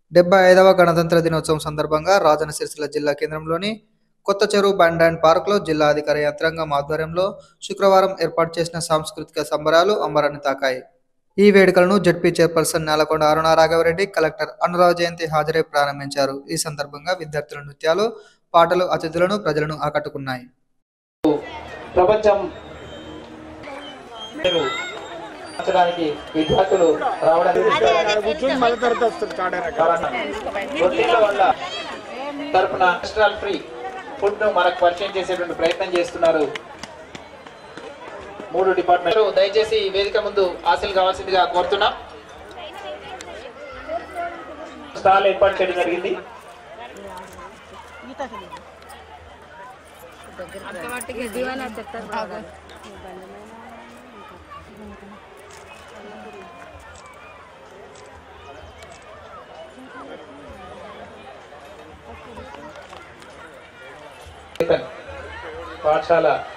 డెబ్బై ఐదవ గణతంత్ర దినోత్సవం సందర్భంగా రాజన్న సిరిసిల్ల జిల్లా కేంద్రంలోని కొత్త చెరువు బండ్ అండ్ పార్క్లో జిల్లా అధికార యంత్రాంగం ఆధ్వర్యంలో శుక్రవారం ఏర్పాటు చేసిన సాంస్కృతిక సంబరాలు అంబరాన్ని తాకాయి ఈ వేడుకలను ZP chairperson Nelakonda Aruna Raghavareddy collector Anurag Jayanti హాజరై ప్రారంభించారు ఈ సందర్భంగా విద్యార్థుల నృత్యాలు పాటలు అతిథులను ప్రజలను ఆకట్టుకున్నాయి ప్రపంచం మార్చడానికి విద్యార్థులు రావడానికి కారణం ఒత్తిళ్ల వల్ల తరపున ఎక్స్ట్రాల్ ఫ్రీ ఫుడ్ ను మనకు పరిచయం చేసేటువంటి ప్రయత్నం చేస్తున్నారు మూడు డిపార్ట్మెంట్ దయచేసి ఈ వేదిక ముందు హాసిల్ కావాల్సిందిగా కోరుతున్నాం స్టాల్ ఏర్పాటు చేయడం జరిగింది వాటికి జీవన చెప్తారు బాగా పాఠశాల